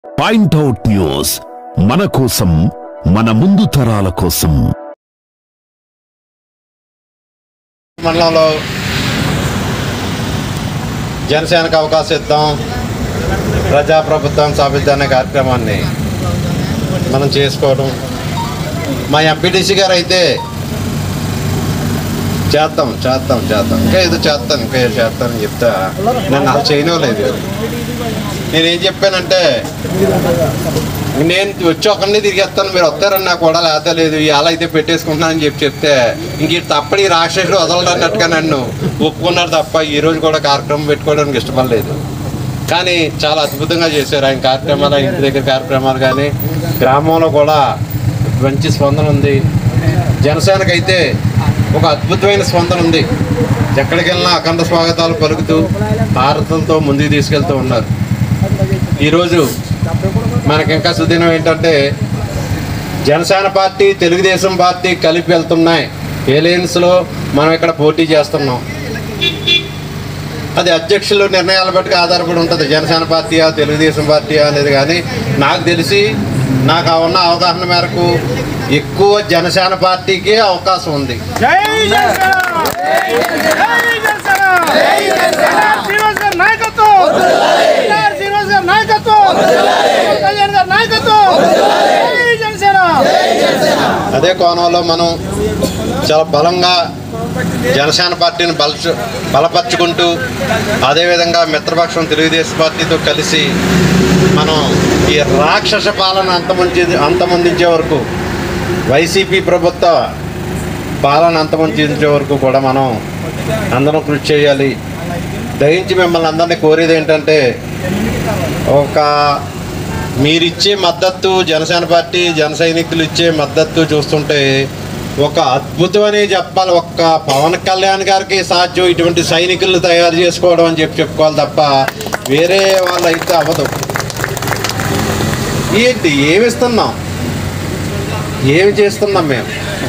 Point out news మన కోసం మన ముందు తరాల కోసం మండలంలో జనసేనకు అవకాశం ఇద్దాం ప్రజాప్రభుత్వం స్థాపిద్దాం అనే కార్యక్రమాన్ని మనం చేసుకోవడం మా ఎంపీటీసీ గారు అయితే చేద్దాం చేద్దాం చేద్దాం ఇంకా ఏదో చేస్తాను ఇంకా ఏదో చేస్తానని చెప్తా నన్ను అసలు చేయనివ్వలేదు నేనేం చెప్పానంటే నేను వచ్చి ఒక్కడిని తిరిగేస్తాను మీరు వస్తారని నాకు కూడా లేత లేదు ఇవాళ అయితే పెట్టేసుకుంటున్నానని చెప్పి చెప్తే ఇంక ఈ తప్పని రాక్షసుడు వదలడన్నట్టుగా నన్ను ఒప్పుకున్నారు తప్ప ఈ రోజు కూడా కార్యక్రమం పెట్టుకోవడానికి ఇష్టపడలేదు కానీ చాలా అద్భుతంగా చేశారు ఆయన కార్యక్రమాలు ఆయన ఇంటి దగ్గర కార్యక్రమాలు కానీ గ్రామంలో కూడా మంచి స్పందన ఉంది జనసేనకైతే ఒక అద్భుతమైన స్పందన ఉంది ఎక్కడికి వెళ్ళినా అఖండ స్వాగతాలు పలుకుతూ భారతంతో ముందుకు తీసుకెళ్తూ ఉన్నారు ఈరోజు మనకి ఇంకా సుదినం ఏంటంటే జనసేన పార్టీ తెలుగుదేశం పార్టీ కలిపి వెళ్తున్నాయి ఏలియన్స్లో మనం ఇక్కడ పోటీ చేస్తున్నాం అది అధ్యక్షులు నిర్ణయాల బట్టి ఆధారపడి ఉంటుంది జనసేన పార్టీయా తెలుగుదేశం పార్టీయా అనేది కానీ నాకు తెలిసి నాకు ఆ ఉన్న అవగాహన మేరకు ఎక్కువ జనసేన పార్టీకే అవకాశం ఉంది జై జనసేన జై జనసేన జై జనసేన శ్రీనివాస్ గారి నాయకత్వం ఎన్ఆర్ శ్రీనివాస్ గారి నాయకత్వం కళ్యాణ్ గారి నాయకత్వం జై జనసేన అదే కోణంలో మనం చాలా బలంగా జనసేన పార్టీని బల బలపరుచుకుంటూ అదేవిధంగా మిత్రపక్షం తెలుగుదేశం పార్టీతో కలిసి మనం ఈ రాక్షస పాలన అంతమంది అంతమొందించే వరకు వైసీపీ ప్రభుత్వ పాలన అంతమొందించే వరకు కూడా మనం అందరం కృషి చేయాలి దయించి మిమ్మల్ని అందరినీ కోరేది ఏంటంటే ఒక మీరిచ్చే మద్దతు జనసేన పార్టీ జన సైనికులు ఇచ్చే మద్దతు చూస్తుంటే ఒక అద్భుతమని చెప్పాలి ఒక్క పవన్ కళ్యాణ్ గారికి సాధ్యం ఇటువంటి సైనికులను తయారు చేసుకోవడం అని చెప్పి చెప్పుకోవాలి తప్ప వేరే వాళ్ళు అయితే అవ్వదు ఏంటి ఏమి ఇస్తున్నాం ఏమి చేస్తున్నాం మేము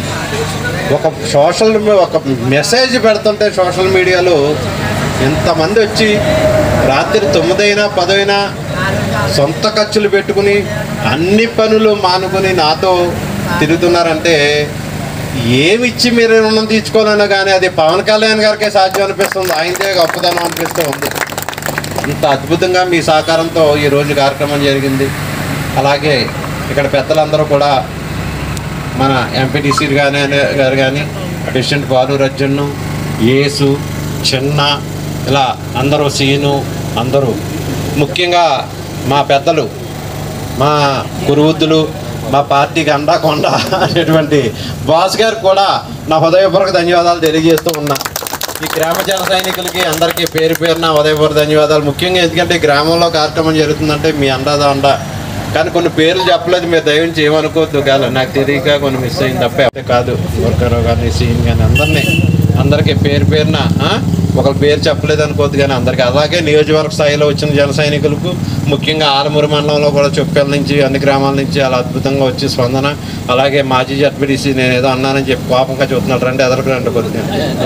ఒక సోషల్ ఒక మెసేజ్ పెడుతుంటే సోషల్ మీడియాలో ఎంతమంది వచ్చి రాత్రి తొమ్మిదైనా పదైనా సొంత ఖర్చులు పెట్టుకుని అన్ని పనులు మానుకుని నాతో తిరుగుతున్నారంటే ఏమిచ్చి మీరు రుణం తీర్చుకోవాలన్నా కానీ అది పవన్ కళ్యాణ్ గారికే సాధ్యం అనిపిస్తుంది ఆయనదే గొప్పతనం అనిపిస్తూ ఉంది ఇంత అద్భుతంగా మీ సహకారంతో ఈరోజు కార్యక్రమం జరిగింది అలాగే ఇక్కడ పెద్దలందరూ కూడా మన ఎంపీటీసీ కానీ గారు కానీ ప్రెసిడెంట్ బాలు రజ్జన్ను యేసు చిన్న ఇలా అందరూ సీను అందరూ ముఖ్యంగా మా పెద్దలు మా కురువృద్ధులు మా పార్టీకి అండా కొండ అనేటువంటి బాస్ గారు కూడా నా హృదయపూర్వక ధన్యవాదాలు తెలియజేస్తూ ఉన్నా ఈ గ్రామ జన సైనికులకి అందరికీ పేరు పేరున ఉదయపూర్వక ధన్యవాదాలు ముఖ్యంగా ఎందుకంటే ఈ గ్రామంలో కార్యక్రమం జరుగుతుందంటే మీ అండదా అండ కానీ కొన్ని పేర్లు చెప్పలేదు మీరు దయవించి ఏమనుకోవద్దు కాదు నాకు తెలియక కొన్ని మిస్ అయింది తప్పే అంతే కాదు వర్కరావు కానీ సీన్ కానీ అందరినీ అందరికీ పేరు పేరున ఆ? ఒకరి పేరు చెప్పలేదు అనుకోవద్దు కానీ అందరికీ అలాగే నియోజకవర్గ స్థాయిలో వచ్చిన జన సైనికులకు ముఖ్యంగా ఆలమూరు మండలంలో కూడా చొప్పెల నుంచి అన్ని గ్రామాల నుంచి అలా అద్భుతంగా వచ్చి స్పందన అలాగే మాజీ జడ్పీటీసీ నేను ఏదో అన్నానని చెప్పి కోపంగా చూస్తున్నాడు రండి ఎదరకు రండి కొద్దిగా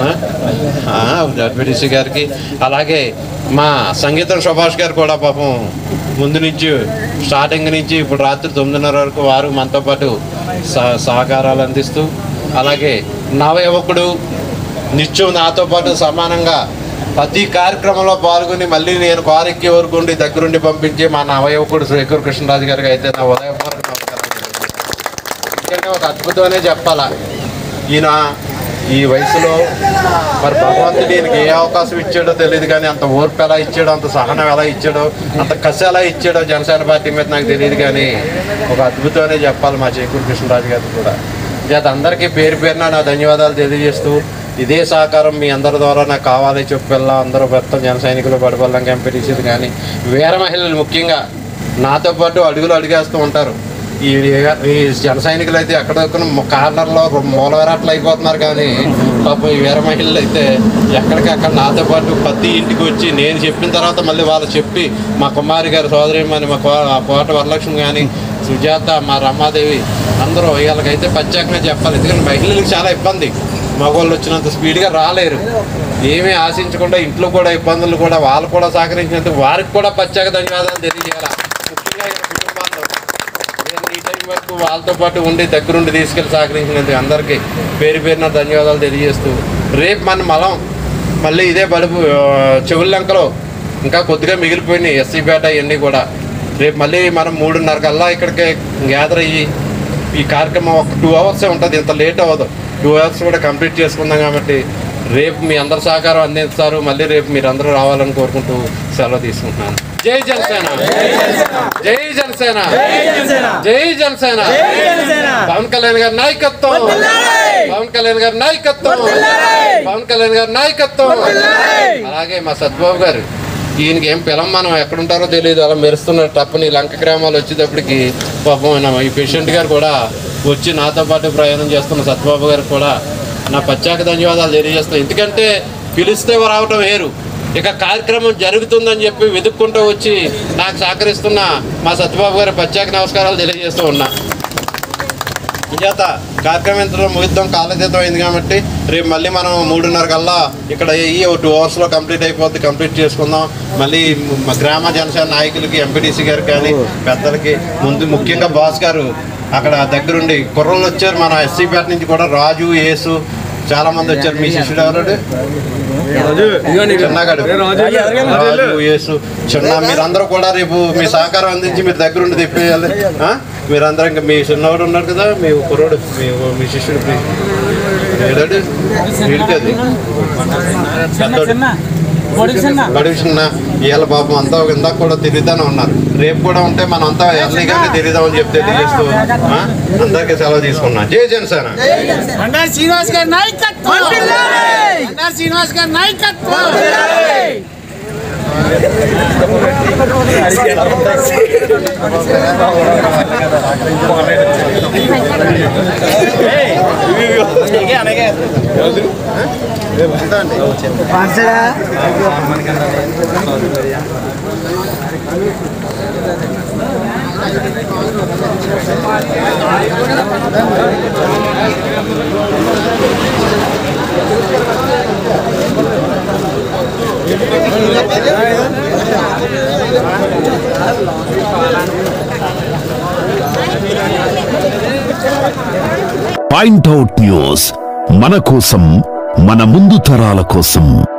జడ్పీటీసీ గారికి అలాగే మా సంగీతం సుభాష్ గారు కూడా పాపం ముందు నుంచి స్టార్టింగ్ నుంచి ఇప్పుడు రాత్రి తొమ్మిదిన్నర వరకు వారు మనతో పాటు సహ- సహకారాలు అందిస్తూ అలాగే నవ యువకుడు నిత్యం నాతో పాటు సమానంగా ప్రతి కార్యక్రమంలో పాల్గొని మళ్ళీ నేను కారెక్కి వరకు ఉండి దగ్గరుండి పంపించి మా నవయువకుడు శ్రీకూర్ కృష్ణరాజు గారికి అయితే నా ఉదయపూర్వక నమస్కారాలు ఎందుకంటే ఒక అద్భుతమనే చెప్పాలా ఈయన ఈ వయసులో మరి భగవంతుడు ఈయనకి ఏ అవకాశం ఇచ్చాడో తెలియదు కానీ అంత ఓర్పు ఎలా ఇచ్చాడో అంత సహనం ఎలా ఇచ్చాడో అంత కసి ఎలా ఇచ్చాడో జనసేన పార్టీ మీద నాకు తెలియదు కానీ ఒక అద్భుతమనే చెప్పాలి మా చేకూరు కృష్ణరాజు గారికి కూడా చేత అందరికీ పేరు పేరున నా ధన్యవాదాలు తెలియజేస్తూ ఇదే సహకారం మీ అందరి ద్వారా నాకు కావాలి చెప్పెల్లా అందరూ మొత్తం జన సైనికులు పడిపల్లం ఎంపీటీసీలు కానీ వీర మహిళలు ముఖ్యంగా నాతో పాటు అడుగులు అడిగేస్తూ ఉంటారు ఈ ఈ జన సైనికులు అయితే ఎక్కడొక్కడ కార్నర్లో మూల విరాట్లు అయిపోతున్నారు కానీ పాపం ఈ వీర మహిళలు అయితే ఎక్కడికక్కడ నాతో పాటు ప్రతి ఇంటికి వచ్చి నేను చెప్పిన తర్వాత మళ్ళీ వాళ్ళు చెప్పి మా కుమారి గారి సోదరిమని మా కో కోట వరలక్ష్మి కానీ సుజాత మా రమాదేవి అందరూ వీళ్ళకైతే ప్రత్యేకంగా చెప్పాలి ఎందుకంటే మహిళలకు చాలా ఇబ్బంది మగవాళ్ళు వచ్చినంత స్పీడ్గా రాలేరు ఏమీ ఆశించకుండా ఇంట్లో కూడా ఇబ్బందులు కూడా వాళ్ళు కూడా సహకరించినందుకు వారికి కూడా ప్రత్యేక ధన్యవాదాలు తెలియజేయాలి ముఖ్యంగా ముఖ్యంగా ఈ కుటుంబాల్లో నేను ఈ టైం వరకు వాళ్ళతో పాటు ఉండి దగ్గరుండి తీసుకెళ్లి సహకరించినందుకు అందరికీ పేరు పేరున ధన్యవాదాలు తెలియజేస్తూ రేపు మన మలం మళ్ళీ ఇదే బలుపు ఆ, చెవుల్లంకలో ఇంకా కొద్దిగా మిగిలిపోయినాయి ఎస్సీ పేట ఇవన్నీ కూడా రేపు మళ్ళీ మనం మూడున్నర కల్లా ఇక్కడికి గ్యాదర్ అయ్యి ఈ కార్యక్రమం ఒక టూ అవర్సే ఉంటుంది ఇంత లేట్ అవ్వదు టూ అవర్స్ కూడా కంప్లీట్ చేసుకుందాం కాబట్టి రేపు మీ అందరి సహకారం అందిస్తారు మళ్ళీ రేపు మీరు అందరూ రావాలని కోరుకుంటూ సెలవు తీసుకుంటున్నాను జై జనసేన జై జనసేన జై జనసేన పవన్ కళ్యాణ్ గారి నాయకత్వం పవన్ కళ్యాణ్ గారి నాయకత్వం పవన్ కళ్యాణ్ గారి నాయకత్వం అలాగే మా సత్బాబు గారు ఈయనకి ఏం పిలం మనం ఎక్కడుంటారో తెలియదు అలా మెరుస్తున్నారు తప్పని లంక గ్రామాలు వచ్చేటప్పటికి పాపం ఆయన ఈ పేషెంట్ గారు కూడా వచ్చి నాతో పాటు ప్రయాణం చేస్తున్న సత్యబాబు గారికి కూడా నా ప్రత్యేక ధన్యవాదాలు తెలియజేస్తాను ఎందుకంటే పిలిస్తే రావటం వేరు ఇక కార్యక్రమం జరుగుతుందని చెప్పి వెతుక్కుంటూ వచ్చి నాకు సహకరిస్తున్న మా సత్యబాబు గారి ప్రత్యేక నమస్కారాలు తెలియజేస్తూ ఉన్నా చేత కార్యక్రమం ఇంతలో ముగిద్దాం కాలతీతం అయింది కాబట్టి రేపు మళ్ళీ మనం మూడున్నర కల్లా ఇక్కడ ఈ టూ అవర్స్లో కంప్లీట్ అయిపోద్ది కంప్లీట్ చేసుకుందాం మళ్ళీ మా గ్రామ జనసేన నాయకులకి ఎంపీటీసీ గారికి కానీ పెద్దలకి ముందు ముఖ్యంగా బాస్ గారు అక్కడ దగ్గరుండి కుర్రలు వచ్చారు మన ఎస్సీ పేట నుంచి కూడా రాజు యేసు చాలా మంది వచ్చారు మీ శిష్యుడు ఎవరు చిన్నగాడు రాజు యేసు చిన్న మీరందరూ కూడా రేపు మీ సహకారం అందించి మీరు దగ్గరుండి తెప్పేయాలి ఆ? మీరందరూ ఇంకా మీ చిన్నవాడు ఉన్నారు కదా మీ కుర్రోడు మీ మీ శిష్యుడు మీ- ఏడాడు? వీడికి అది పెద్దోడు. బడి చిన్న ఇవాళ పాపం అంతా ఇందాక కూడా తిరుగుతానే ఉన్నారు రేపు కూడా ఉంటే మనం అంతా ఎర్లీగానే తిరుగుదామని చెప్తే తెలియజేస్తూ ఆ? అందరికీ సెలవు తీసుకున్నాం జై జనసేన బండారు శ్రీనివాస్ గారి నాయకత్వం బండారు శ్రీనివాస్ గారి నాయకత్వం పాయింట్ అవుట్ న్యూస్ మన కోసం మన ముందు తరాల కోసం